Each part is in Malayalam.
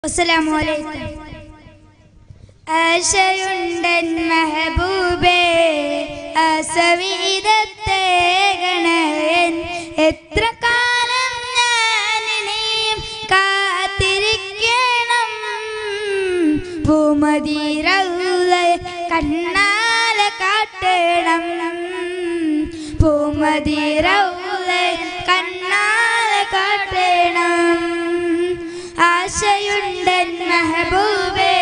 അസ്സലാമു അലൈക്കും ആശയുണ്ടൻ മെഹബൂബേ അസവീതത്തെ ഗണയൻ എത്ര കാലം ഞാൻ ഇനിയും കാത്തിരിക്കണം പൂമതിരൗല കണ്ണാല കാട്ടണം പൂമതിരൗല കണ്ണാല കാട്ടണം ആശയുണ്ടൻ മെഹബൂബേ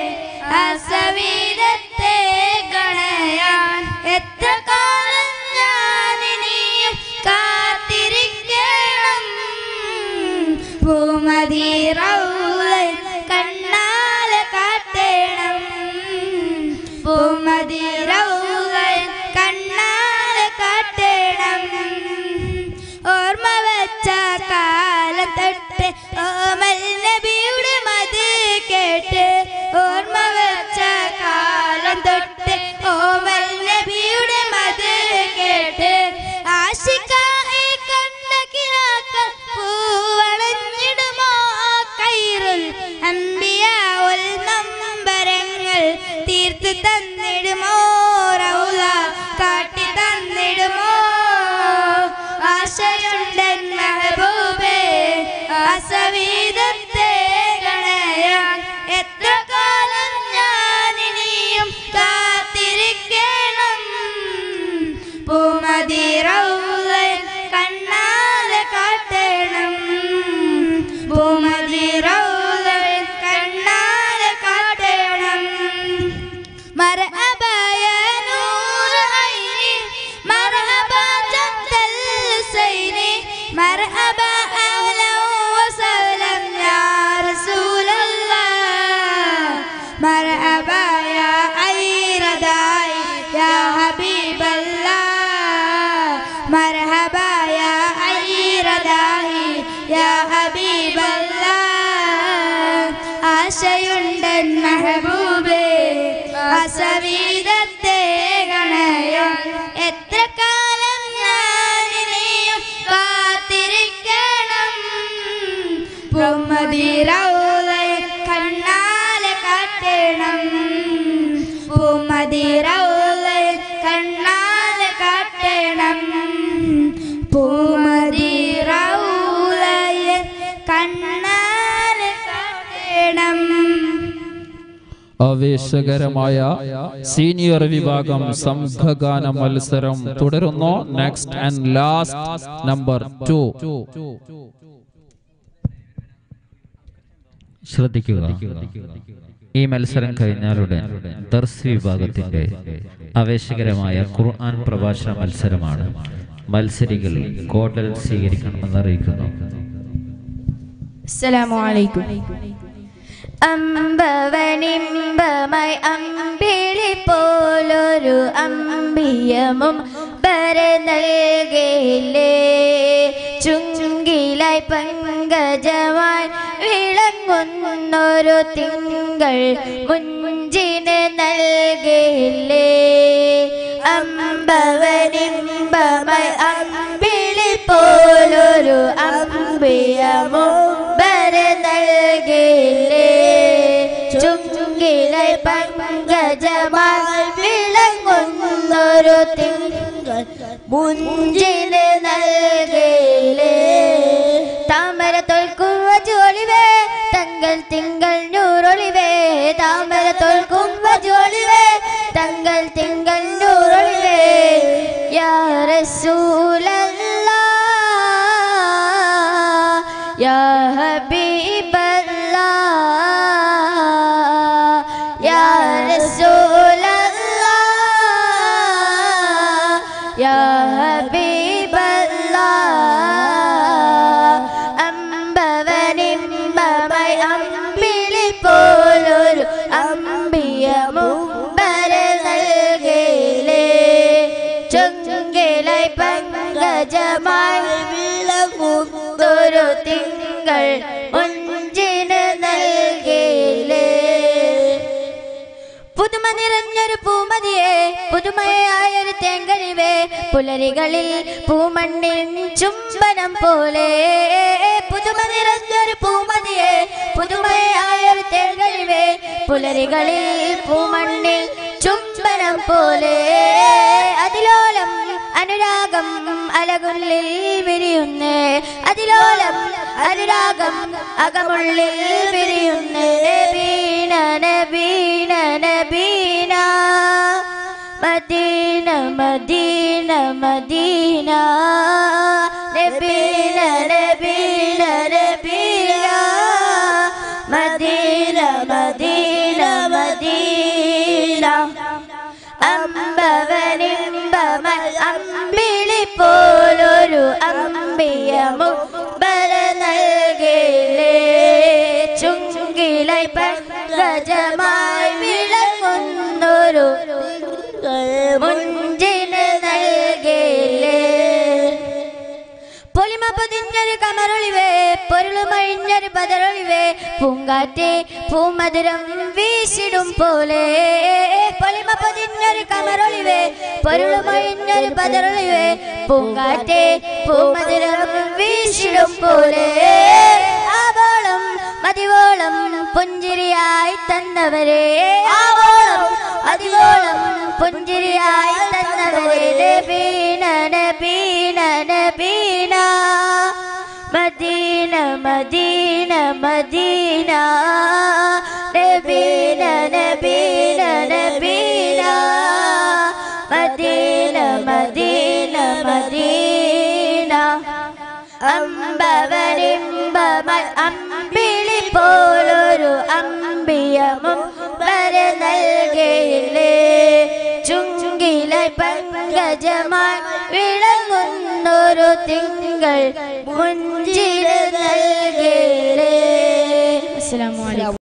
അസവീരത്തെ ഗണയാൻ എത്ര കാലം ഞാൻ ഇനിയും കാത്തിരിക്കണം പൂമതി റൗല കണ്ണാല കാട്ടണം പൂമതി റൗല കണ്ണാല കാട്ടണം ഓർമ്മ വെച്ച കാലം തൊട്ട് ഓമൽ നബിയുടെ മത് കേട്ട് ഓർമ്മ വെച്ച കാലം തൊട്ട് ഓമൽ നബിയുടെ മത് കേട്ട് ആശിക്കായി കണ്ട കിനാക്കൾ പൂവളഞ്ഞിടുമോ കൈറുൽ അമ്പിയ ഉൽ നമ്പരങ്ങൾ തീർത്ത് തന്നിടുമോ റൗല കാട്ടി തന്നിടുമോ ആശയുണ്ടൻ മെഹബൂബേ അസവീതത്തെ ഗണയാൻ എത്ര കാലം ഞാൻ ഇനിയും കാത്തിരിക്കണം പൂമതി റൗല കണ്ണാല കാട്ടണം പൂമതി റൗല കണ്ണാല കാട്ടണം مرحبا يا نور عيني مرحبا جد الحسين مرحبا اهلا وسهلا يا رسول الله مرحبا يا خير داعي يا حبيب الله مرحبا يا خير داعي يا حبيب الله ആശയുണ്ടൻ മെഹബൂബേ അസവീതത്തെ ഗണയാൻ എത്ര കാലം ഞാൻ ഇനിയും കാത്തിരിക്കണം പൂമതി റൗല കണ്ണാല കാട്ടണം പൂമതി റൗല കണ്ണാല കാട്ടണം പൂമതി റൗലയ കണ്ണാല കാട്ടണം ആവേശകരമായ സീനിയർ വിഭാഗം സംഘഗാന മത്സരം തുടരുന്നു next and last number two ശ്രദ്ധിക്കുക ഈ മത്സരം കഴിഞ്ഞാലുടൻ ദർസ് വിഭാഗത്തിന്റെ ആവേശകരമായ ഖുർആൻ പ്രഭാഷണ മത്സരമാണ് മത്സരികൾ കോട്ടൽ സ്വീകരിക്കണമെന്ന് അറിയിക്കുന്നു അസ്സലാമു അലൈക്കും അമ്പവനിമ്പമായി അമ്പിളി പോലൊരു അമ്പിയമും വര നൽകിയില്ലേ ചുങ്കിലായി പങ്കജമായി വിളങ്ങുന്നൊരു തിങ്കൾ മുഞ്ചിന് നൽകിയില്ലേ അമ്പവനിമ്പമായി അമ്പിളി പോലൊരു അമ്പിയമോ വര നൽകിയില്ലേ ചുങ്കിലെ പങ്കജമായി വിളങ്ങുന്നൊരു തിങ്കൾ മുഞ്ചിന് നൽകിയില്ലേ താമര തോൽക്കുക ജോളിവേ തങ്കൾ തിങ്കൾ നൂറൊളിവേ താമര തോൽക്കുക ജോളിവേ തങ്കൾ തിങ്കൾ നൂറൊളിവേ യാ റസൂലല്ലാ യാ ഹബീബല്ലാ യാ റസൂലല്ലാ യാ ഹബീബല്ലാ അമ്പവനിമ്പമായി അമ്പിളി പോലൊരു അമ്പിയ മുമ്പര നൽകിയില്ലേ ചൊങ്കിലായി പങ്കജമായി വിളങ്ങുന്നൊരു തിങ്കൾ മുഞ്ചിന് നൽകിയില്ലേ പുതുമ നിറഞ്ഞൊരു പൂമതിയെ പുതുമയായൊരു തേങ്കഴിവേ പുലരികളിൽ പൂമണ്ണിൻ ചുംബനം പോലെ പുതുമ പുതുമ നിറഞ്ഞൊരു പൂമതിയെ പുതുമയായൊരു തേങ്ങഴിവേ പുലരികളിൽ പൂമണ്ണിൽ ചുംബനം പോലെ അതിലോലം അനുരാഗം അലകുള്ളിൽ വിരിയുന്നേ അതിലോലം അനുരാഗം അകമുള്ളിൽ വിരിയുന്നേ നബീന നബീന നബീന മദീന മദീന മദീന നബീന നബീന നബീന മദീന മദീന മദീന അമ്പവനിമ്പമ അമ്പിളി പോലൊരു അമ്പിയമു ബല നൽകിലേ ചുങ്കിലായി പങ്കജമായി വിളങ്ങുന്നൊരു മുഞ്ചിന് നൽകിലേ പൊലിമ പതിഞ്ഞൊരു കമറൊളിവേ പൊരുളുമഴിഞ്ഞൊരു ബദറൊളിവേ പൂങ്കാറ്റെ പൂമധുരം വീശിടും പോലെ പൊലിമ പതിഞ്ഞൊരു കമറൊളിവേ പൊരുളുമഴിഞ്ഞൊരു ബദറൊളിവേ പൂങ്കാറ്റെ പൂമധുരം വീശിടും പോലെ ആവോളം മതിവോളം പുഞ്ചിരിയായി തന്നവരെ ആവോളം മതിവോളം പുഞ്ചിരിയായി തന്നവരെ നബീന നബീന നബീന മദീന മദീന മദീന നബീന നബീന നബീന മദീന മദീന മദീന അമ്പവരിമ്പമ അമ്പിളി പോലൊരു അമ്പിയമം വര നൽകിയില്ലേ ചുങ്കിലെ പങ്കജമായി വിളങ്ങുന്നൊരു തിങ്കൾ മുഞ്ചിര നൽകിയില്ലേ അസ്സലാമു അലൈക്കും